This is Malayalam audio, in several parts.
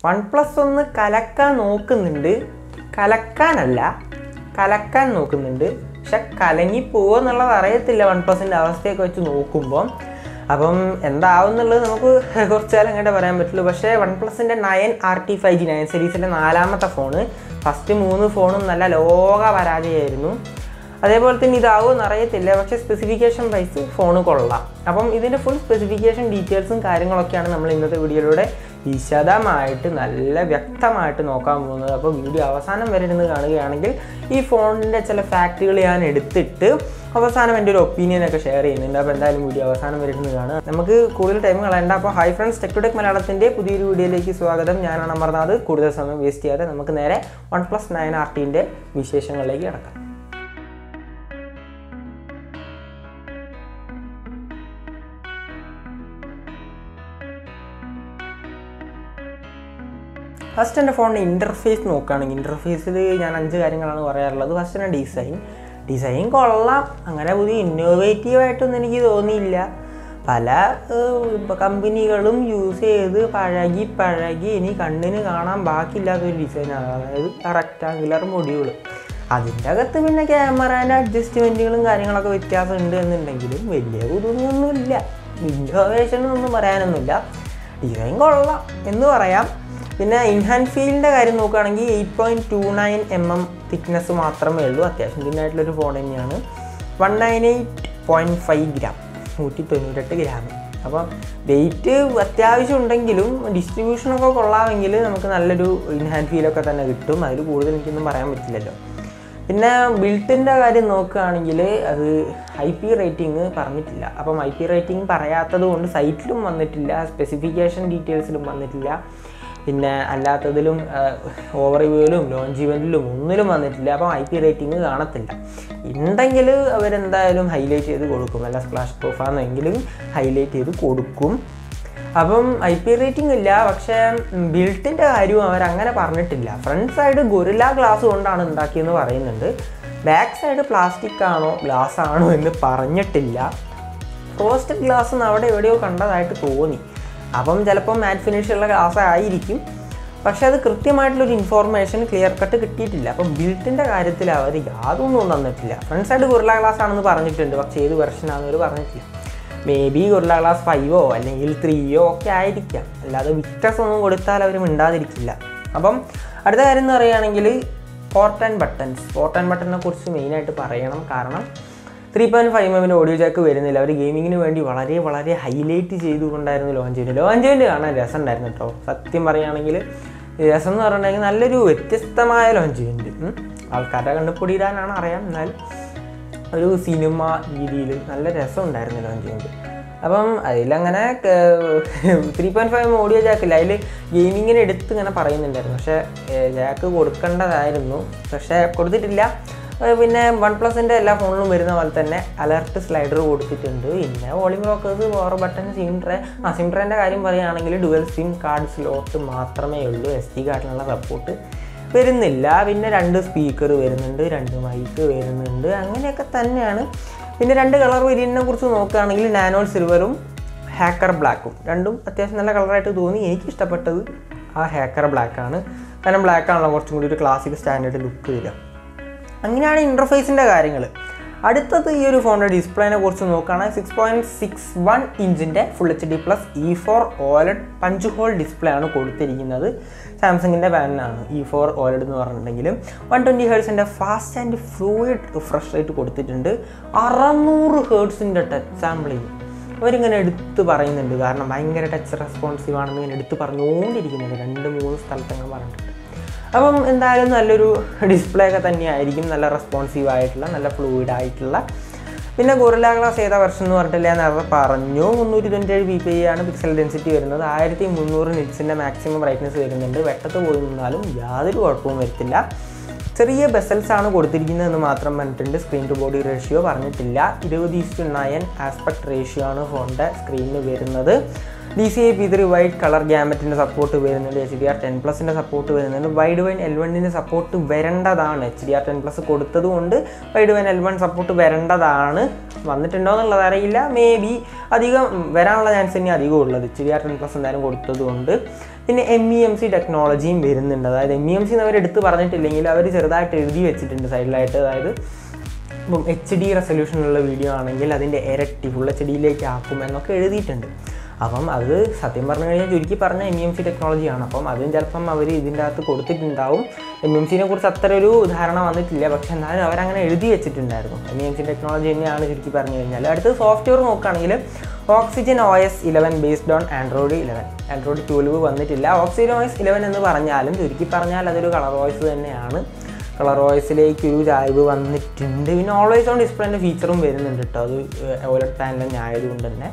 വൺ പ്ലസ് ഒന്ന് കലക്കാൻ നോക്കുന്നുണ്ട് കലക്കാനല്ല കലക്കാൻ നോക്കുന്നുണ്ട് പക്ഷെ കലങ്ങി പോവോ എന്നുള്ളത് അറിയത്തില്ല വൺ പ്ലസിൻ്റെ അവസ്ഥയൊക്കെ വെച്ച് നോക്കുമ്പോൾ അപ്പം എന്താവും എന്നുള്ളത് നമുക്ക് കുറച്ച് കാലം അങ്ങോട്ട് പറയാൻ പറ്റുള്ളൂ പക്ഷേ വൺ പ്ലസിൻ്റെ nine R T five G nine സീരീസിൻ്റെ നാലാമത്തെ ഫോണ് ഫസ്റ്റ് മൂന്ന് ഫോണും നല്ല ലോക പരാജയമായിരുന്നു അതേപോലെ തന്നെ ഇതാവുമെന്ന് അറിയത്തില്ല പക്ഷേ സ്പെസിഫിക്കേഷൻ വൈസ് ഫോൺ കൊള്ളാം അപ്പം ഇതിൻ്റെ ഫുൾ സ്പെസിഫിക്കേഷൻ ഡീറ്റെയിൽസും കാര്യങ്ങളൊക്കെയാണ് നമ്മൾ ഇന്നത്തെ വീഡിയോയിലൂടെ വിശദമായിട്ട് നല്ല വ്യക്തമായിട്ട് നോക്കാൻ പോകുന്നത് അപ്പോൾ വീഡിയോ അവസാനം വരെ ഇരുന്ന് കാണുകയാണെങ്കിൽ ഈ ഫോണിൻ്റെ ചില ഫാക്റ്റുകൾ ഞാൻ എടുത്തിട്ട് അവസാനം എൻ്റെ ഒരു ഒപ്പീനിയനൊക്കെ ഷെയർ ചെയ്യുന്നുണ്ട് അപ്പോൾ എന്തായാലും വീഡിയോ അവസാനം വരെ ഇരുന്ന് കാണുക നമുക്ക് കൂടുതൽ ടൈം കളയണ്ട അപ്പോൾ ഹൈ ഫ്രണ്ട്സ് ടെക്ടോടെക് മലയാളത്തിൻ്റെ പുതിയൊരു വീഡിയോയിലേക്ക് സ്വാഗതം ഞാനാണ് അമർനാഥ് കൂടുതൽ സമയം വേസ്റ്റ് ചെയ്യാതെ നമുക്ക് നേരെ വൺ പ്ലസ് നയൻ ആർ ടീൻ്റെ വിശേഷങ്ങളിലേക്ക് കിടക്കാം ഫസ്റ്റ് എൻ്റെ ഫോണിൻ്റെ ഇൻ്റർഫേസ് നോക്കുകയാണെങ്കിൽ ഇൻ്റർഫേസിൽ ഞാൻ അഞ്ച് കാര്യങ്ങളാണ് പറയാറുള്ളത് ഫസ്റ്റ് എൻ്റെ ഡിസൈൻ ഡിസൈൻ കൊള്ളാം അങ്ങനെ പുതിയ ഇന്നോവേറ്റീവ് ആയിട്ടൊന്നും എനിക്ക് തോന്നിയില്ല പല കമ്പനികളും യൂസ് ചെയ്ത് പഴകി പഴകി ഇനി കണ്ണിന് കാണാൻ ബാക്കിയില്ലാത്തൊരു ഡിസൈനാണ് അതായത് റെക്റ്റാങ്കുലർ മൊഡ്യൂൾ അതിൻ്റെ അകത്ത് പിന്നെ ക്യാമറേൻ്റെ അഡ്ജസ്റ്റ്മെൻറ്റുകളും കാര്യങ്ങളൊക്കെ വ്യത്യാസമുണ്ട് എന്നുണ്ടെങ്കിലും വലിയ പുതുമയൊന്നുമില്ല ഇന്നോവേഷൻ ഒന്നും പറയാനൊന്നുമില്ല ഡിസൈൻ കൊള്ളാം എന്ന് പറയാം പിന്നെ ഇൻഹാൻഡ് ഫീലിൻ്റെ കാര്യം നോക്കുകയാണെങ്കിൽ eight point two nine M M thickness മാത്രമേ ഉള്ളൂ അത്യാവശ്യം തിന്നായിട്ടുള്ളൊരു ഫോൺ തന്നെയാണ് one nine eight point five gram നൂറ്റി തൊണ്ണൂറ്റെട്ട് ഗ്രാം അപ്പം വെയിറ്റ് അത്യാവശ്യം ഉണ്ടെങ്കിലും ഡിസ്ട്രിബ്യൂഷനൊക്കെ കൊള്ളാമെങ്കിൽ നമുക്ക് നല്ലൊരു ഇൻഹാൻഡ് ഫീലൊക്കെ തന്നെ കിട്ടും അതിൽ കൂടുതൽ എനിക്കൊന്നും പറയാൻ പറ്റില്ലല്ലോ പിന്നെ ബിൽട്ടിൻ്റെ കാര്യം നോക്കുകയാണെങ്കിൽ അത് ഐ പി റേറ്റിംഗ് പറഞ്ഞിട്ടില്ല അപ്പം ഐ പി റേറ്റിംഗ് പറയാത്തത് കൊണ്ട് സൈറ്റിലും വന്നിട്ടില്ല സ്പെസിഫിക്കേഷൻ ഡീറ്റെയിൽസിലും വന്നിട്ടില്ല പിന്നെ അല്ലാത്തതിലും ഓവർ റിവ്യൂവിലും ലോഞ്ച് ഇവൻറ്റിലും ഒന്നിലും വന്നിട്ടില്ല അപ്പം ഐ പി റേറ്റിംഗ് കാണത്തില്ല ഉണ്ടെങ്കിൽ അവരെന്തായാലും ഹൈലൈറ്റ് ചെയ്ത് കൊടുക്കും അല്ല സ്പ്ലാഷ് പ്രൂഫാണെങ്കിലും ഹൈലൈറ്റ് ചെയ്ത് കൊടുക്കും അപ്പം ഐ പി റേറ്റിംഗ് ഇല്ല പക്ഷേ ബിൽട്ടിൻ്റെ കാര്യവും അവരങ്ങനെ പറഞ്ഞിട്ടില്ല ഫ്രണ്ട് സൈഡ് ഗൊറില്ല ഗ്ലാസ് കൊണ്ടാണ് ഉണ്ടാക്കിയെന്ന് പറയുന്നുണ്ട് ബാക്ക് സൈഡ് പ്ലാസ്റ്റിക് ആണോ ഗ്ലാസ് ആണോ എന്ന് പറഞ്ഞിട്ടില്ല റോസ്റ്റഡ് ഗ്ലാസ് അവിടെ എവിടെയോ കണ്ടതായിട്ട് തോന്നി അപ്പം ചിലപ്പോൾ മാറ്റ് ഫിനിഷ് ഉള്ള ഗ്ലാസ് ആയിരിക്കും പക്ഷേ അത് കൃത്യമായിട്ടുള്ളൊരു ഇൻഫോർമേഷൻ ക്ലിയർ കട്ട് കിട്ടിയിട്ടില്ല അപ്പം ബിൽറ്റിൻ്റെ കാര്യത്തിൽ അവർ യാതൊന്നും തന്നിട്ടില്ല ഫ്രണ്ട് സൈഡ് ഗുരുല ഗ്ലാസ് ആണെന്ന് പറഞ്ഞിട്ടുണ്ട് പക്ഷേ ഏത് വെർഷനാണെന്ന് അവർ പറഞ്ഞിട്ടില്ല മേ ബി ഗുരുല ഗ്ലാസ് ഫൈവോ അല്ലെങ്കിൽ ത്രീയോ ഒക്കെ ആയിരിക്കാം അല്ലാതെ വിക്ടസ് ഒന്നും കൊടുത്താൽ അവർ മിണ്ടാതിരിക്കില്ല അപ്പം അടുത്ത കാര്യം എന്ന് പറയുകയാണെങ്കിൽ port and buttons port and ബട്ടണിനെ കുറിച്ച് മെയിനായിട്ട് പറയണം കാരണം ത്രീ പോയിൻറ്റ് ഫൈവ് എമ്മിൻ്റെ ഓഡിയോ ജാക്ക് വരുന്നില്ല അവർ ഗെയിമിങ്ങിന് വേണ്ടി വളരെ വളരെ ഹൈലൈറ്റ് ചെയ്തുകൊണ്ടായിരുന്നു ലോഞ്ച് ചെയ്യുന്നത് ലോഞ്ച് ഇവൻ്റ് കാണാൻ രസം ഉണ്ടായിരുന്നു കേട്ടോ സത്യം പറയുകയാണെങ്കിൽ രസം എന്ന് പറഞ്ഞിട്ടുണ്ടെങ്കിൽ നല്ലൊരു വ്യത്യസ്തമായ ലോഞ്ച് ഇവൻ്റ് ആൾക്കാരുടെ കണ്ടുപിടിയിടാനാണ് അറിയാം എന്നാൽ ഒരു സിനിമ രീതിയിൽ നല്ല രസം ഉണ്ടായിരുന്നു ലോഞ്ച് ഇവൻ്റ് അപ്പം അതിലങ്ങനെ ത്രീ പോയിൻറ്റ് ഫൈവ് ഓഡിയോ ജാക്കില്ല അതിൽ ഗെയിമിങ്ങിന് എടുത്ത് ഇങ്ങനെ പറയുന്നുണ്ടായിരുന്നു പക്ഷേ ജാക്ക് കൊടുക്കേണ്ടതായിരുന്നു പക്ഷേ കൊടുത്തിട്ടില്ല പിന്നെ വൺ പ്ലസിൻ്റെ എല്ലാ ഫോണിലും വരുന്ന പോലെ തന്നെ അലർട്ട് സ്ലൈഡർ കൊടുത്തിട്ടുണ്ട് പിന്നെ volume rockers power button sim tray ആ സിം ട്രേൻ്റെ കാര്യം പറയുകയാണെങ്കിൽ ഡുവൽ സിം കാർഡ് സ്ലോട്ട് മാത്രമേ ഉള്ളൂ എസ് ഡി കാർഡിനുള്ള സപ്പോർട്ട് വരുന്നില്ല പിന്നെ രണ്ട് സ്പീക്കർ വരുന്നുണ്ട് രണ്ട് മൈക്ക് വരുന്നുണ്ട് അങ്ങനെയൊക്കെ തന്നെയാണ് പിന്നെ രണ്ട് കളർ വേരിയൻറ്റിനെ കുറിച്ച് നോക്കുകയാണെങ്കിൽ നാനോൾ സിൽവറും ഹാക്കർ ബ്ലാക്കും രണ്ടും അത്യാവശ്യം നല്ല കളറായിട്ട് തോന്നി എനിക്ക് ഇഷ്ടപ്പെട്ടത് ആ ഹാക്കർ ബ്ലാക്കാണ് കാരണം ബ്ലാക്കാണല്ലോ കുറച്ചും കൂടി ഒരു ക്ലാസിക് സ്റ്റാൻഡേർഡ് ലുക്ക് തരിക അങ്ങനെയാണ് ഇൻ്റർഫേസിൻ്റെ കാര്യങ്ങൾ അടുത്തത് ഈ ഒരു ഫോണിൻ്റെ ഡിസ്പ്ലേനെ കുറിച്ച് നോക്കുകയാണെങ്കിൽ സിക്സ് പോയിൻറ്റ് സിക്സ് വൺ ഇഞ്ചിൻ്റെ full H D plus E four OLED punch hole display ആണ് കൊടുത്തിരിക്കുന്നത് സാംസങ്ങിൻ്റെ ബാനാണ് ഇ ഫോർ ഓലഡ് എന്ന് പറഞ്ഞിട്ടുണ്ടെങ്കിലും വൺ ട്വൻറ്റി ഹേർട്സിൻ്റെ fast and fluid refresh rate കൊടുത്തിട്ടുണ്ട് അറുന്നൂറ് ഹേർട്സിൻ്റെ ടച്ച് സാമ്പിളിങ് അവരിങ്ങനെ എടുത്ത് പറയുന്നുണ്ട് കാരണം ഭയങ്കര ടച്ച് റെസ്പോൺസീവ് ആണെന്ന് ഇങ്ങനെ എടുത്ത് പറഞ്ഞുകൊണ്ടിരിക്കുന്നുണ്ട് രണ്ട് മൂന്ന് സ്ഥലത്തങ്ങനെ പറഞ്ഞിട്ടുണ്ട് അപ്പം എന്തായാലും നല്ലൊരു ഡിസ്പ്ലേ ഒക്കെ തന്നെയായിരിക്കും നല്ല റെസ്പോൺസീവ് ആയിട്ടുള്ള നല്ല ഫ്ലൂയിഡ് ആയിട്ടുള്ള പിന്നെ ഗൊറില്ല ഗ്ലാസ് ഏതാ വെർഷൻ എന്ന് പറഞ്ഞിട്ടില്ല ഞാൻ നേരത്തെ പറഞ്ഞു മുന്നൂറ്റി തൊണ്ണൂറ്റേഴ് ബി പി ആണ് പിക്സൽ ഡെൻസിറ്റി വരുന്നത് ആയിരത്തി മുന്നൂറ് നിറ്റ്സിൻ്റെ മാക്സിമം ബ്രൈറ്റ്നസ് വരുന്നുണ്ട് വെട്ടത്ത് പോയി നിന്നാലും യാതൊരു കുഴപ്പവും വരത്തില്ല ചെറിയ ബെസൽസ് ആണ് കൊടുത്തിരിക്കുന്നതെന്ന് മാത്രം പറഞ്ഞിട്ടുണ്ട് സ്ക്രീൻ ടു ബോഡി റേഷ്യോ പറഞ്ഞിട്ടില്ല ഇരുപത് ഈസ്റ്റ് നയൻ ആസ്പെക്ട് റേഷ്യോ ആണ് ഫോണിൻ്റെ സ്ക്രീനിൽ വരുന്നത് D C I P three wide colour ഗ്യാമറ്റിൻ്റെ സപ്പോർട്ട് വരുന്നുണ്ട് എച്ച് ഡി ആർ ടെൻ പ്ലസിൻ്റെ സപ്പോർട്ട് വരുന്നുണ്ട് വൈഡ് വൈൻ എൽ വണ്ണിൻ്റെ സപ്പോർട്ട് വരേണ്ടതാണ് H D R ten plus കൊടുത്തത് കൊണ്ട് Widevine L one support വരേണ്ടതാണ് വന്നിട്ടുണ്ടോ എന്നുള്ളത് അറിയില്ല മേ ബി അധികം വരാനുള്ള ചാൻസ് തന്നെ അധികം ഉള്ളത് H D R ten plus എന്തായാലും കൊടുത്തത് കൊണ്ട് പിന്നെ എം ഇ എം സി ടെക്നോളജിയും വരുന്നുണ്ട് അതായത് എം ഇ എം സി അവർ എടുത്ത് പറഞ്ഞിട്ടില്ലെങ്കിൽ അവർ ചെറുതായിട്ട് എഴുതി വെച്ചിട്ടുണ്ട് സൈഡിലായിട്ട് അതായത് ഇപ്പം എച്ച് ഡി റെസൊല്യൂഷനുള്ള വീഡിയോ ആണെങ്കിൽ അതിൻ്റെ ഇരട്ടി ഫുൾ എച്ച് ഡിയിലേക്ക് ആക്കും എന്നൊക്കെ എഴുതിയിട്ടുണ്ട് അപ്പം അത് സത്യം പറഞ്ഞു കഴിഞ്ഞാൽ ചുരുക്കി പറഞ്ഞ എം എം സി ടെക്നോളജിയാണ് അപ്പം അതും ചിലപ്പം അവർ ഇതിൻ്റെ അകത്ത് കൊടുത്തിട്ടുണ്ടാവും എം എം സിനെ കുറിച്ച് അത്ര ഒരു ധാരണ വന്നിട്ടില്ല പക്ഷെ എന്നാലും അവരങ്ങനെ എഴുതി വെച്ചിട്ടുണ്ടായിരുന്നു എം എം സി ടെക്നോളജി തന്നെയാണ് ചുരുക്കി പറഞ്ഞു കഴിഞ്ഞാൽ അടുത്ത് സോഫ്റ്റ്വെയർ നോക്കുകയാണെങ്കിൽ oxygen O S eleven based on Android eleven Android twelve വന്നിട്ടില്ല ഓക്സിജൻ ഒ എസ് ഇലവൻ എന്ന് പറഞ്ഞാലും ചുരുക്കി പറഞ്ഞാൽ അതൊരു കളർ വോയിസ് തന്നെയാണ് കളർ വോയിസിലേക്ക് ഒരു ചായ്വ് വന്നിട്ടുണ്ട് പിന്നെ ഓൾവേസ് ഓൺ ഡിസ്പ്ലേൻ്റെ ഫീച്ചറും വരുന്നുണ്ട് കേട്ടോ അത് ഓലറ്റ് പാനലും ആയതുകൊണ്ട് തന്നെ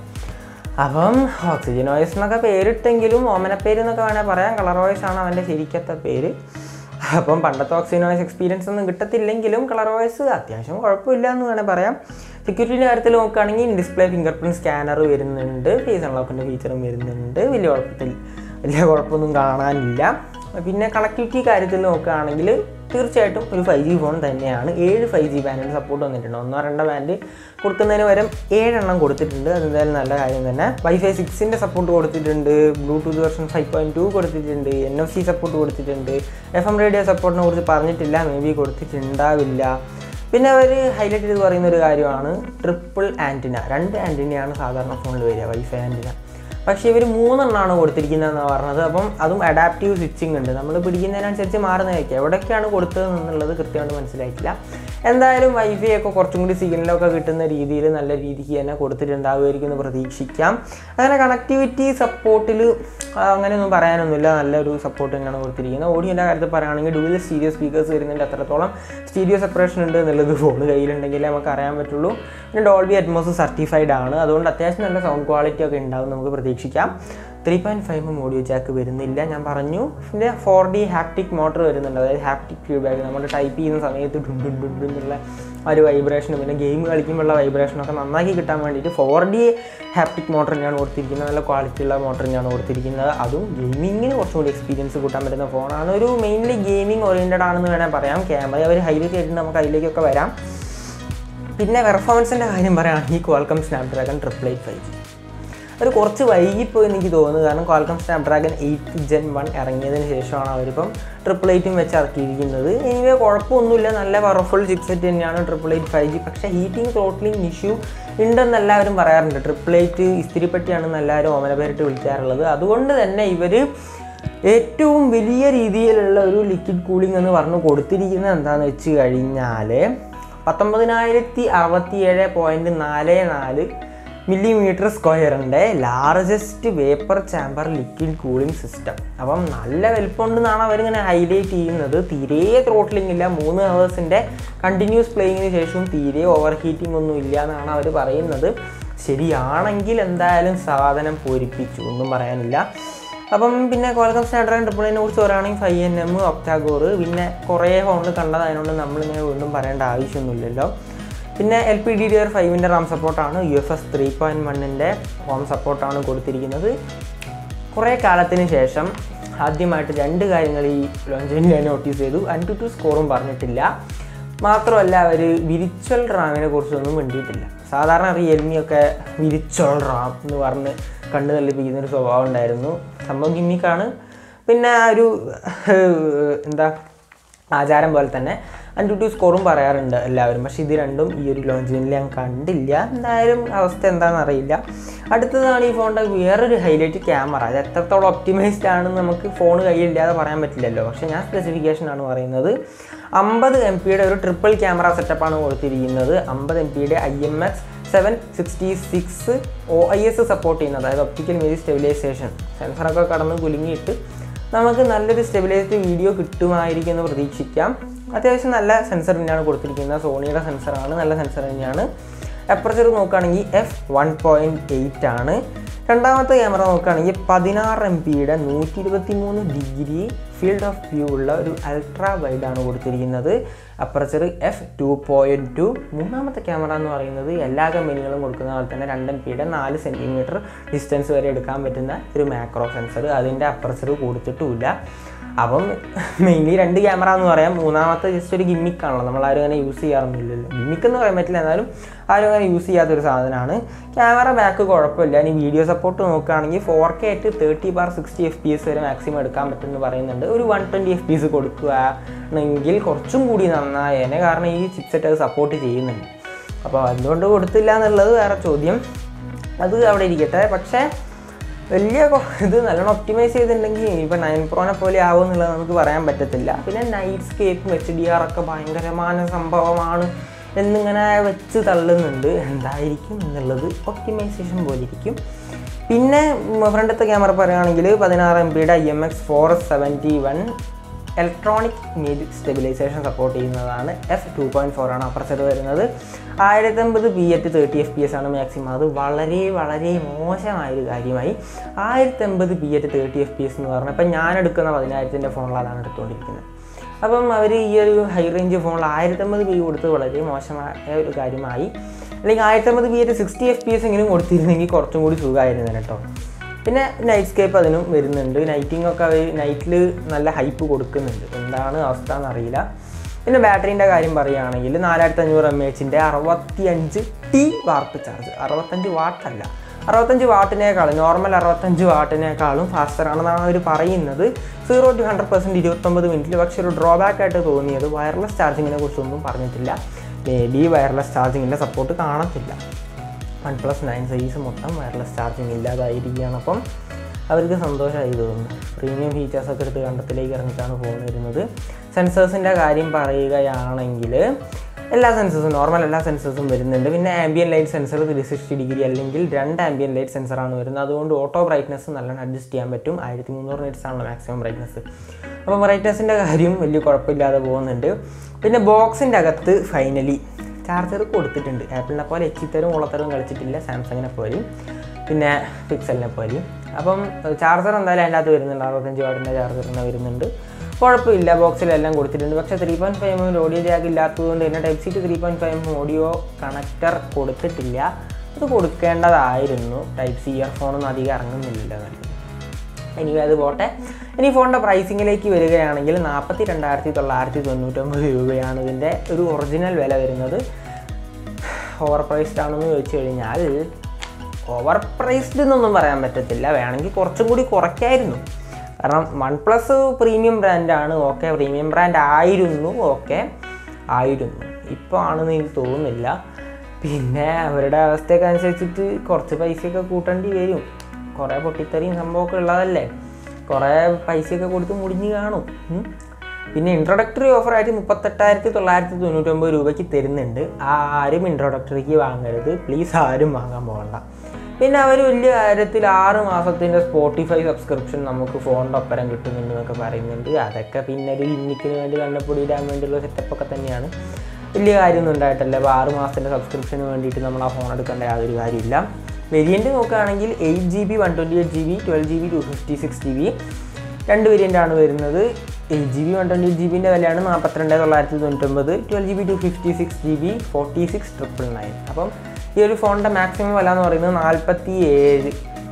അപ്പം ഓക്സിജൻ വോയിസ് എന്നൊക്കെ പേരിട്ടെങ്കിലും ഓമനപ്പേര് എന്നൊക്കെ വേണേൽ പറയാം കളർ വോയിസ് ആണ് അവൻ്റെ ശരിക്കത്തെ പേര് അപ്പം പണ്ടത്തെ ഓക്സിജൻ വോയിസ് എക്സ്പീരിയൻസ് ഒന്നും കിട്ടത്തില്ലെങ്കിലും കളർ വോയിസ് അത്യാവശ്യം കുഴപ്പമില്ല എന്ന് വേണേൽ പറയാം സെക്യൂരിറ്റിയുടെ കാര്യത്തിൽ നോക്കുകയാണെങ്കിൽ ഡിസ്പ്ലേ ഫിംഗർ പ്രിൻറ്റ് സ്കാനർ വരുന്നുണ്ട് ഫേസ് അൺലോക്കിൻ്റെ ഫീച്ചറും വരുന്നുണ്ട് വലിയ കുഴപ്പത്തിൽ വലിയ കുഴപ്പമൊന്നും കാണാനില്ല പിന്നെ കണക്ടിവിറ്റി കാര്യത്തിൽ നോക്കുകയാണെങ്കിൽ തീർച്ചയായിട്ടും ഒരു ഫൈവ് ജി ഫോൺ തന്നെയാണ് ഏഴ് ഫൈവ് ജി ബാൻഡിന് സപ്പോർട്ട് വന്നിട്ടുണ്ട് ഒന്നോ രണ്ടോ ബാൻഡ് കൊടുക്കുന്നതിന് പകരം ഏഴെണ്ണം കൊടുത്തിട്ടുണ്ട് അതെന്തായാലും നല്ല കാര്യം തന്നെ വൈഫൈ സിക്സിൻ്റെ സപ്പോർട്ട് കൊടുത്തിട്ടുണ്ട് bluetooth version five point two കൊടുത്തിട്ടുണ്ട് എൻ എഫ് സി സപ്പോർട്ട് കൊടുത്തിട്ടുണ്ട് എഫ് എം റേഡിയോ സപ്പോർട്ടിനെ കുറിച്ച് പറഞ്ഞിട്ടില്ല മേ ബി കൊടുത്തിട്ടുണ്ടാവില്ല പിന്നെ അവർ ഹൈലൈറ്റ് ചെയ്ത് പറയുന്ന ഒരു കാര്യമാണ് ട്രിപ്പിൾ ആൻറ്റിന രണ്ട് ആൻറ്റിനയാണ് സാധാരണ ഫോണിൽ വരിക വൈഫൈ ആൻറ്റിന പക്ഷേ ഇവർ മൂന്നെണ്ണമാണ് കൊടുത്തിരിക്കുന്നതെന്നാണ് പറഞ്ഞത് അപ്പം അതും അഡാപ്റ്റീവ് സ്വിച്ചിങ് ഉണ്ട് നമ്മൾ പിടിക്കുന്നതിനനുസരിച്ച് മാറുന്നതായിരിക്കും എവിടേക്കാണ് കൊടുത്തത് എന്നുള്ളത് കൃത്യമായിട്ട് മനസ്സിലായിട്ടില്ല എന്തായാലും വൈഫൈ ഒക്കെ കുറച്ചും കൂടി സിഗ്നലൊക്കെ കിട്ടുന്ന രീതിയിൽ നല്ല രീതിക്ക് തന്നെ കൊടുത്തിട്ടുണ്ടാവുമായിരിക്കും എന്ന് പ്രതീക്ഷിക്കാം അങ്ങനെ കണക്ടിവിറ്റി സപ്പോർട്ടിൽ അങ്ങനെയൊന്നും പറയാനൊന്നുമില്ല നല്ലൊരു സപ്പോർട്ട് തന്നെയാണ് കൊടുത്തിരിക്കുന്നത് ഓഡിയോൻ്റെ കാര്യത്തിൽ പറയുകയാണെങ്കിൽ ഡുവൽ സ്റ്റീരിയോ സ്പീക്കേഴ്സ് വരുന്നുണ്ട് അത്രത്തോളം സ്റ്റീരിയോ സെപ്പറേഷൻ ഉണ്ട് എന്നുള്ളത് ഫോൺ കയ്യിലുണ്ടെങ്കിലേ നമുക്ക് അറിയാൻ പറ്റുള്ളൂ പിന്നെ ഡോൾബി അറ്റ്മോസ് സർട്ടിഫൈഡ് ആണ് അതുകൊണ്ട് അത്യാവശ്യം നല്ല സൗണ്ട് ക്വാളിറ്റി ഒക്കെ ഉണ്ടാവും നമുക്ക് പ്രതീക്ഷിക്കാം three point five audio jack വരുന്നില്ല ഞാൻ പറഞ്ഞു പിന്നെ ഫോർ ഡി ഹാപ്റ്റിക് മോട്ടർ വരുന്നുണ്ട് അതായത് ഹാപ്റ്റിക് ഫീഡ്ബാക്ക് നമ്മൾ ടൈപ്പ് ചെയ്യുന്ന സമയത്ത് ഡും ഡും ഡും ഡും എന്നുള്ള ആ ഒരു വൈബ്രേഷനും പിന്നെ ഗെയിം കളിക്കുമ്പോഴുള്ള വൈബ്രേഷനൊക്കെ നന്നാക്കി കിട്ടാൻ വേണ്ടിയിട്ട് ഫോർ ഡി ഹാപ്റ്റിക് മോട്ടർ തന്നെയാണ് കൊടുത്തിരിക്കുന്നത് നല്ല ക്വാളിറ്റിയുള്ള മോട്ടർ തന്നെയാണ് കൊടുത്തിരിക്കുന്നത് അതും ഗെയിമിങ്ങിന് കുറച്ചും കൂടി എക്സ്പീരിയൻസ് കൂട്ടാൻ പറ്റുന്ന ഫോണാണ് ഒരു മെയിൻലി ഗെയിമിംഗ് ഓറിയൻറ്റഡ് ആണെന്ന് വേണമെങ്കിൽ പറയാം ക്യാമറ അവർ ഹൈലൈറ്റ് ചെയ്തിട്ട് നമുക്ക് അതിലേക്കൊക്കെ വരാം പിന്നെ പെർഫോമൻസിൻ്റെ കാര്യം പറയുകയാണെങ്കിൽ Qualcomm Snapdragon triple eight five G അത് കുറച്ച് വൈകിപ്പോയി എനിക്ക് തോന്നുന്നു കാരണം Qualcomm Snapdragon eight gen one ഇറങ്ങിയതിന് ശേഷമാണ് അവരിപ്പം ട്രിപ്പിൾ എയ്റ്റും വെച്ച് ഇറക്കിയിരിക്കുന്നത് എനിവേ കുഴപ്പമൊന്നുമില്ല നല്ല പവർഫുൾ ചിപ്സെറ്റ് തന്നെയാണ് ട്രിപ്പിൾ എയ്റ്റ് ഫൈവ് ജി പക്ഷേ ഹീറ്റിംഗ് ത്രോട്ട്ലിംഗ് ഇഷ്യൂ ഉണ്ടെന്ന് എല്ലാവരും പറയാറുണ്ട് ട്രിപ്പിൾ എയ്റ്റ് ഇസ്തിരിപ്പെട്ടിയാണെന്ന് എല്ലാവരും ഓമന പേരിട്ട് വിളിക്കാറുള്ളത് അതുകൊണ്ട് തന്നെ ഇവർ ഏറ്റവും വലിയ രീതിയിലുള്ള ഒരു ലിക്വിഡ് കൂളിംഗ് എന്ന് പറഞ്ഞ് കൊടുത്തിരിക്കുന്നത് എന്താണെന്ന് വെച്ച് കഴിഞ്ഞാൽ പത്തൊമ്പതിനായിരത്തി അറുപത്തിയേഴ് പോയിൻറ്റ് നാല് നാല് മില്ലിമീറ്റർ സ്ക്വയറിൻ്റെ largest vapour chamber liquid cooling system അപ്പം നല്ല വലിപ്പമുണ്ടെന്നാണ് അവരിങ്ങനെ ഹൈലൈറ്റ് ചെയ്യുന്നത് തീരെ ത്രോട്ടിലിംഗ് ഇല്ല മൂന്ന് ഹവേഴ്സിൻ്റെ കണ്ടിന്യൂസ് പ്ലേയിങ്ങിന് ശേഷവും തീരെ ഓവർ ഹീറ്റിംഗ് ഒന്നും ഇല്ല എന്നാണ് അവർ പറയുന്നത് ശരിയാണെങ്കിൽ എന്തായാലും സാധനം പൂരിപ്പിച്ചു ഒന്നും പറയാനില്ല അപ്പം പിന്നെ കോലകം സ്നാഡ്രാഗൺ ട്രിപ്പിളിനെ കുറിച്ച് പറയുകയാണെങ്കിൽ ഫൈവ് എൻ എം ഒക്ടാഗോർ പിന്നെ കുറേ ഫോണിൽ കണ്ടത് അതിനോട് നമ്മളിങ്ങനെ വീണ്ടും പറയേണ്ട ആവശ്യമൊന്നുമില്ലല്ലോ പിന്നെ L P D D R ഫൈവിൻ്റെ റാം സപ്പോർട്ടാണ് U F S three point വണ്ണിൻ്റെ ഹോം സപ്പോർട്ടാണ് കൊടുത്തിരിക്കുന്നത് കുറേ കാലത്തിന് ശേഷം ആദ്യമായിട്ട് രണ്ട് കാര്യങ്ങൾ ഈ ലോഞ്ചിൽ ഞാൻ നോട്ടീസ് ചെയ്തു അൻറ്റു ടു സ്കോറും പറഞ്ഞിട്ടില്ല മാത്രമല്ല അവർ വിരിച്വൽ റാമിനെ കുറിച്ചൊന്നും മിണ്ടിയിട്ടില്ല സാധാരണ റിയൽമി ഒക്കെ വിരിച്വൽ റാം എന്ന് പറഞ്ഞ് കണ്ണു തള്ളിപ്പിക്കുന്ന ഒരു സ്വഭാവം ഉണ്ടായിരുന്നു സംഭവം ഗിമ്മിക്കാണ് പിന്നെ ആ ഒരു എന്താ ആചാരം പോലെ തന്നെ അൻറ്റു ടു സ്കോറും പറയാറുണ്ട് എല്ലാവരും പക്ഷേ ഇത് രണ്ടും ഈ ഒരു ലോഞ്ചിൽ ഞാൻ കണ്ടില്ല എന്തായാലും അവസ്ഥ എന്താണെന്ന് അറിയില്ല അടുത്തതാണ് ഈ ഫോണിൻ്റെ വേറൊരു ഹൈലൈറ്റ് ക്യാമറ അത് എത്രത്തോളം ഒപ്റ്റിമൈസ്ഡ് ആണെന്ന് നമുക്ക് ഫോൺ കയ്യിലില്ലാതെ പറയാൻ പറ്റില്ലല്ലോ പക്ഷേ ഞാൻ സ്പെസിഫിക്കേഷനാണ് പറയുന്നത് അമ്പത് എം പിയുടെ ഒരു ട്രിപ്പിൾ ക്യാമറ സെറ്റപ്പാണ് കൊടുത്തിരിക്കുന്നത് അമ്പത് എം പിയുടെ I M X seven sixty six O I S support ചെയ്യുന്നത് അതായത് ഒപ്റ്റിക്കൽ ഇമേജ് സ്റ്റെബിലൈസേഷൻ സെൻസറൊക്കെ കടന്ന് കുലുങ്ങിയിട്ട് നമുക്ക് നല്ലൊരു സ്റ്റെബിലൈസ്ഡ് വീഡിയോ കിട്ടുമായിരിക്കും എന്ന് പ്രതീക്ഷിക്കാം അത്യാവശ്യം നല്ല സെൻസർ തന്നെയാണ് കൊടുത്തിരിക്കുന്നത് സോണിയുടെ സെൻസറാണ് നല്ല സെൻസർ തന്നെയാണ് അപ്പർച്ചർ നോക്കുകയാണെങ്കിൽ എഫ് വൺ പോയിൻറ്റ് എയ്റ്റ് ആണ് രണ്ടാമത്തെ ക്യാമറ നോക്കുകയാണെങ്കിൽ പതിനാറ് എം പിയുടെ നൂറ്റി ഇരുപത്തി മൂന്ന് ഡിഗ്രി ഫീൽഡ് ഓഫ് വ്യൂ ഉള്ള ഒരു അൾട്രാ വൈഡാണ് കൊടുത്തിരിക്കുന്നത് aperture F two point two മൂന്നാമത്തെ ക്യാമറ എന്ന് പറയുന്നത് എല്ലാ കമ്പനികളും കൊടുക്കുന്ന പോലെ തന്നെ രണ്ട് എം പിയുടെ നാല് സെൻറ്റിമീറ്റർ ഡിസ്റ്റൻസ് വരെ എടുക്കാൻ പറ്റുന്ന ഒരു മാക്രോ സെൻസർ അതിൻ്റെ അപ്പർച്ചർ കൊടുത്തിട്ടുമില്ല അപ്പം മെയിൻലി രണ്ട് ക്യാമറ എന്ന് പറയാം മൂന്നാമത്തെ ജസ്റ്റ് ഒരു ഗിമ്മിക്കാണല്ലോ നമ്മൾ ആരും അങ്ങനെ യൂസ് ചെയ്യാറൊന്നുമില്ലല്ലോ ഗിമ്മിക്ക് എന്ന് പറയാൻ പറ്റില്ല എന്നാലും ആരും അങ്ങനെ യൂസ് ചെയ്യാത്തൊരു സാധനമാണ് ക്യാമറ ബാക്ക് കുഴപ്പമില്ല ഇനി വീഡിയോ സപ്പോർട്ട് നോക്കുകയാണെങ്കിൽ ഫോർ കെ ആയിട്ട് thirty bar sixty F P S വരെ മാക്സിമം എടുക്കാൻ പറ്റുമെന്ന് പറയുന്നുണ്ട് ഒരു one twenty F P S കൊടുക്കുകയാണെങ്കിൽ കുറച്ചും കൂടി നന്നായേനെ കാരണം ഈ ചിപ്സെറ്റ് അത് സപ്പോർട്ട് ചെയ്യുന്നുണ്ട് അപ്പോൾ എന്തുകൊണ്ട് കൊടുത്തില്ല എന്നുള്ളത് വേറെ ചോദ്യം അത് അവിടെ ഇരിക്കട്ടെ പക്ഷേ വലിയ കൊ- ഇത് നല്ലോണം ഒപ്റ്റിമൈസ് ചെയ്തിട്ടുണ്ടെങ്കിൽ ഇനിയിപ്പോൾ നയൻ പ്രോനെ പോലെ ആവും എന്നുള്ളത് നമുക്ക് പറയാൻ പറ്റത്തില്ല പിന്നെ നൈറ്റ് സ്കേപ്പും എച്ച് ഡി ആർ ഒക്കെ ഭയങ്കരമായ സംഭവമാണ് എന്നിങ്ങനെ വെച്ച് തള്ളുന്നുണ്ട് എന്തായിരിക്കും എന്നുള്ളത് ഒപ്റ്റിമൈസേഷൻ പോലെ ഇരിക്കും പിന്നെ ഫ്രണ്ടത്തെ ക്യാമറ പറയുകയാണെങ്കിൽ പതിനാറ് എം പിയുടെ I M X four seventy one electronic മീഡ് സ്റ്റെബിലൈസേഷൻ സപ്പോർട്ട് ചെയ്യുന്നതാണ് എഫ് ടു പോയിൻറ്റ് ഫോർ ആണ് അപ്പർച്ചർ വരുന്നത് ആയിരത്തമ്പത് P at thirty F P S ആണ് മാക്സിമം അത് വളരെ വളരെ മോശമായൊരു കാര്യമായി ആയിരത്തമ്പത് P at thirty F P S എന്ന് പറഞ്ഞാൽ ഇപ്പം ഞാൻ എടുക്കുന്ന പതിനായിരത്തിൻ്റെ ഫോണിൽ അതാണ് എടുത്തുകൊണ്ടിരിക്കുന്നത് അപ്പം അവർ ഈ ഒരു ഹൈ റേഞ്ച് ഫോണിൽ ആയിരത്തമ്പത് പി കൊടുത്ത് വളരെ മോശമായ ഒരു കാര്യമായി അല്ലെങ്കിൽ ആയിരത്തമ്പത് P at sixty F P S എങ്കിലും കൊടുത്തിരുന്നെങ്കിൽ കുറച്ചും കൂടി സുഖമായിരുന്നു കേട്ടോ പിന്നെ നൈറ്റ് സ്കേപ്പ് അതിനും വരുന്നുണ്ട് നൈറ്റിംഗ് ഒക്കെ അവർ നൈറ്റിൽ നല്ല ഹൈപ്പ് കൊടുക്കുന്നുണ്ട് എന്താണ് അവസ്ഥ എന്നറിയില്ല പിന്നെ ബാറ്ററീൻ്റെ കാര്യം പറയുകയാണെങ്കിൽ നാലായിരത്തി അഞ്ഞൂറ് എം എച്ചിൻ്റെ അറുപത്തി അഞ്ച് ടി വാർപ്പ് ചാർജ് അറുപത്തഞ്ച് വാട്ടല്ല അറുപത്തഞ്ച് വാട്ടിനേക്കാളും നോർമൽ അറുപത്തഞ്ച് വാട്ടിനേക്കാളും ഫാസ്റ്റർ ആണെന്നാണ് അവർ പറയുന്നത് സീറോ ടു ഹൺഡ്രഡ് പെർസെൻറ്റ് ഇരുപത്തൊമ്പത് മിനിറ്റിൽ പക്ഷേ ഒരു ഡ്രോബാക്ക് ആയിട്ട് തോന്നിയത് വയർലെസ് ചാർജിങ്ങിനെ കുറിച്ചൊന്നും പറഞ്ഞിട്ടില്ല മേ ബി വയർലെസ് ചാർജിങ്ങിൻ്റെ സപ്പോർട്ട് കാണത്തില്ല വൺ പ്ലസ് നയൻ സീരീസ് മൊത്തം വയർലെസ് ചാർജിങ് ഇല്ലാതായിരിക്കുകയാണ് അപ്പം അവർക്ക് സന്തോഷമായി തോന്നുന്നു പ്രീമിയം ഫീച്ചേഴ്സൊക്കെ എടുത്ത് കണ്ടത്തിലേക്ക് ഇറങ്ങിയിട്ടാണ് ഫോൺ വരുന്നത് സെൻസേഴ്സിൻ്റെ കാര്യം പറയുകയാണെങ്കിൽ എല്ലാ സെൻസേഴ്സും നോർമൽ എല്ലാ സെൻസേഴ്സും വരുന്നുണ്ട് പിന്നെ ambient light sensor three sixty degree അല്ലെങ്കിൽ രണ്ട് ആംബിയൻ ലൈറ്റ് സെൻസറാണ് വരുന്നത് അതുകൊണ്ട് ഓട്ടോ ബ്രൈറ്റ്നസ് നല്ലോണം അഡ്ജസ്റ്റ് ചെയ്യാൻ പറ്റും ആയിരത്തി മുന്നൂറ് നിറ്റ്സ് ആണല്ലോ മാക്സിമം ബ്രൈറ്റ്നസ് അപ്പോൾ ബ്രൈറ്റ്നസിൻ്റെ കാര്യം വലിയ കുഴപ്പമില്ലാതെ പോകുന്നുണ്ട് പിന്നെ ബോക്സിൻ്റെ അകത്ത് ഫൈനലി ചാർജർ കൊടുത്തിട്ടുണ്ട് ആപ്പിളിനെ പോലെ എച്ചിത്തരും ഉള്ളത്തരും കളിച്ചിട്ടില്ല സാംസങ്ങിനെ പോലെയും പിന്നെ പിക്സലിനെ പോലെയും അപ്പം ചാർജർ എന്തായാലും അതിൻ്റെ അകത്ത് വരുന്നുണ്ട് അറുപത്തഞ്ച് വാട്ടിൻ്റെ ചാർജർ തന്നെ വരുന്നുണ്ട് കുഴപ്പമില്ല ബോക്സിലെല്ലാം കൊടുത്തിട്ടുണ്ട് പക്ഷേ three point five M audio jack ഇല്ലാത്തതുകൊണ്ട് തന്നെ type C to three point five M audio connector കൊടുത്തിട്ടില്ല അത് കൊടുക്കേണ്ടതായിരുന്നു ടൈപ്പ് സി ഇയർഫോണൊന്നും അധികം ഇറങ്ങുന്നില്ല നല്ലത് ഇനി അത് പോട്ടെ ഇനി ഫോണിൻ്റെ പ്രൈസിങ്ങിലേക്ക് വരികയാണെങ്കിൽ നാൽപ്പത്തി രണ്ടായിരത്തി തൊള്ളായിരത്തി തൊണ്ണൂറ്റൊമ്പത് രൂപയാണ് ഇതിൻ്റെ ഒരു ഒറിജിനൽ വില വരുന്നത് ഓവർ പ്രൈസ്ഡ് ആണെന്ന് ചോദിച്ചു കഴിഞ്ഞാൽ ഓവർ പ്രൈസ്ഡ് എന്നൊന്നും പറയാൻ പറ്റത്തില്ല വേണമെങ്കിൽ കുറച്ചും കൂടി കുറയ്ക്കായിരുന്നു കാരണം വൺ പ്ലസ് പ്രീമിയം ബ്രാൻഡാണ് ഓക്കെ പ്രീമിയം ബ്രാൻഡ് ആയിരുന്നു ഓക്കെ ആയിരുന്നു ഇപ്പോൾ ആണെന്ന് എനിക്ക് തോന്നുന്നില്ല പിന്നെ അവരുടെ അവസ്ഥയൊക്കെ അനുസരിച്ചിട്ട് കുറച്ച് പൈസയൊക്കെ കൂട്ടേണ്ടി വരും കുറേ പൊട്ടിത്തെറിയും സംഭവമൊക്കെ ഉള്ളതല്ലേ കുറേ പൈസയൊക്കെ കൊടുത്ത് മുടിഞ്ഞ് കാണും ഉം. പിന്നെ ഇൻട്രൊഡക്ടറി ഓഫറായിട്ട് മുപ്പത്തെട്ടായിരത്തി തൊള്ളായിരത്തി തൊണ്ണൂറ്റൊമ്പത് രൂപയ്ക്ക് തരുന്നുണ്ട് ആരും ഇൻട്രൊഡക്ടറിക്ക് വാങ്ങരുത് പ്ലീസ് ആരും വാങ്ങാൻ പോകണ്ട പിന്നെ അവർ വലിയ കാര്യത്തിൽ ആറ് മാസത്തിൻ്റെ സ്പോട്ടിഫൈ സബ്സ്ക്രിപ്ഷൻ നമുക്ക് ഫോണിൻ്റെ ഒപ്പരം കിട്ടുന്നുണ്ട് എന്നൊക്കെ പറയുന്നുണ്ട് അതൊക്കെ പിന്നെ ഒരു ഇന്നിക്കിന് വേണ്ടി കണ്ണപ്പൊടി ഇടാൻ വേണ്ടിയുള്ള സെറ്റപ്പൊക്കെ തന്നെയാണ് വലിയ കാര്യമൊന്നും ഉണ്ടായിട്ടല്ല അപ്പോൾ ആറ് മാസത്തിൻ്റെ സബ്സ്ക്രിപ്ഷന് വേണ്ടിയിട്ട് നമ്മൾ ആ ഫോൺ എടുക്കേണ്ട യാതൊരു കാര്യമില്ല വേരിയൻറ്റ് നോക്കുകയാണെങ്കിൽ eight G B one twenty eight G B twelve G B to fifty six G B രണ്ട് വേരിയൻ്റ് ആണ് വരുന്നത് eight G B one twenty eight G ബിൻ്റെ വിലയാണ് നാൽപ്പത്തിരണ്ട് തൊള്ളായിരത്തി തൊണ്ണൂറ്റൊമ്പത് twelve G B to fifty six G B forty six triple nine അപ്പം ഈ ഒരു ഫോണിൻ്റെ മാക്സിമം വില എന്ന് പറയുന്നത് നാൽപ്പത്തി ഏഴ്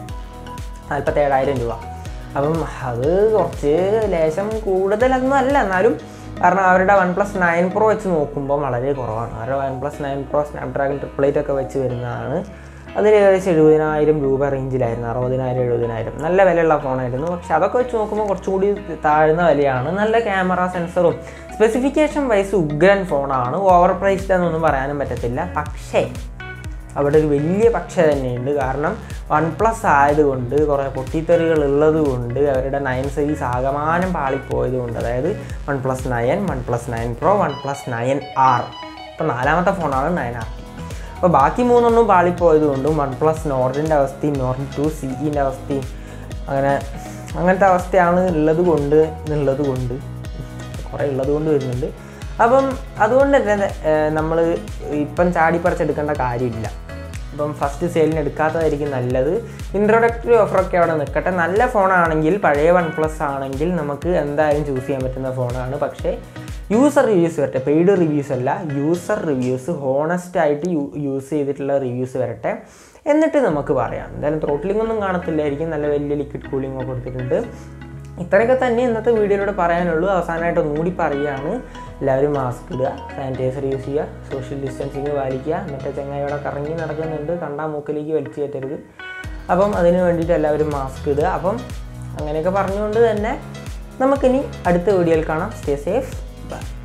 നാൽപ്പത്തേഴായിരം രൂപ അപ്പം അത് കുറച്ച് ലേശം കൂടുതലൊന്നും അല്ല എന്നാലും കാരണം അവരുടെ വൺ പ്ലസ് നയൻ പ്രോ വെച്ച് നോക്കുമ്പോൾ വളരെ കുറവാണ് അവരുടെ one plus nine pro Snapdragon triple eight ഒക്കെ വെച്ച് വരുന്നതാണ് അതിന് ഏകദേശം എഴുപതിനായിരം രൂപ റേഞ്ചിലായിരുന്നു അറുപതിനായിരം എഴുപതിനായിരം നല്ല വിലയുള്ള ഫോണായിരുന്നു പക്ഷെ അതൊക്കെ വെച്ച് നോക്കുമ്പോൾ കുറച്ചും കൂടി താഴ്ന്ന വിലയാണ് നല്ല ക്യാമറ സെൻസറും സ്പെസിഫിക്കേഷൻ വൈസ് ഉഗ്രൻ ഫോണാണ് ഓവർ പ്രൈസ്ഡ് എന്നൊന്നും പറയാനും പറ്റത്തില്ല പക്ഷേ അവിടെ ഒരു വലിയ പക്ഷേ തന്നെയുണ്ട് കാരണം വൺ പ്ലസ് ആയതുകൊണ്ട് കുറേ പൊട്ടിത്തെറികൾ ഉള്ളത് കൊണ്ട് അവരുടെ നയൻ സീരീസ് ആകമാനം പാളിപ്പോയത് കൊണ്ട് അതായത് one plus nine one plus nine pro one plus nine R ഇപ്പോൾ നാലാമത്തെ ഫോണാണ് നയൻ ആർ ടി അപ്പോൾ ബാക്കി മൂന്നൊന്നും പാളിപ്പോയത് കൊണ്ടും വൺ പ്ലസ് നോർഡിൻ്റെ അവസ്ഥയും നോർഡ് ടു സിഇൻ്റെ അവസ്ഥയും അങ്ങനെ അങ്ങനത്തെ അവസ്ഥയാണ് ഉള്ളത് കൊണ്ട് എന്നുള്ളത് കൊണ്ട് കുറേ ഉള്ളത് കൊണ്ട് വരുന്നുണ്ട് അപ്പം അതുകൊണ്ട് തന്നെ നമ്മൾ ഇപ്പം ചാടിപ്പറിച്ചെടുക്കേണ്ട കാര്യമില്ല ഇപ്പം ഫസ്റ്റ് സെയിലിന് എടുക്കാത്തതായിരിക്കും നല്ലത് ഇൻട്രൊഡക്ടറി ഓഫറൊക്കെ അവിടെ നിൽക്കട്ടെ നല്ല ഫോണാണെങ്കിൽ പഴയ വൺ പ്ലസ് ആണെങ്കിൽ നമുക്ക് എന്തായാലും ചൂസ് ചെയ്യാൻ പറ്റുന്ന ഫോണാണ് പക്ഷേ യൂസർ റിവ്യൂസ് വരട്ടെ പെയ്ഡ് റിവ്യൂസ് അല്ല യൂസർ റിവ്യൂസ് ഹോണസ്റ്റ് ആയിട്ട് യൂസ് ചെയ്തിട്ടുള്ള റിവ്യൂസ് വരട്ടെ എന്നിട്ട് നമുക്ക് പറയാം എന്തായാലും ത്രോട്ടിലിംഗ് ഒന്നും കാണത്തില്ലായിരിക്കും നല്ല വലിയ ലിക്വിഡ് കൂളിംഗ് ഒക്കെ കൊടുത്തിട്ടുണ്ട് ഇത്രയൊക്കെ തന്നെ ഇന്നത്തെ വീഡിയോയിലൂടെ പറയാനുള്ളൂ അവസാനമായിട്ട് ഒന്നുകൂടി പറയുകയാണ് എല്ലാവരും മാസ്ക് ഇടുക സാനിറ്റൈസർ യൂസ് ചെയ്യുക സോഷ്യൽ ഡിസ്റ്റൻസിങ് പാലിക്കുക മറ്റേ ചങ്ങായിയോടെ കറങ്ങി നടക്കുന്നുണ്ട് കണ്ടാ മൂക്കിലേക്ക് വലിച്ചു കയറ്റരുത് അപ്പം അതിന് വേണ്ടിയിട്ട് എല്ലാവരും മാസ്ക് ഇടുക അപ്പം അങ്ങനെയൊക്കെ പറഞ്ഞുകൊണ്ട് തന്നെ നമുക്കിനി അടുത്ത വീഡിയോയിൽ കാണാം സ്റ്റേ സേഫ് ബൈ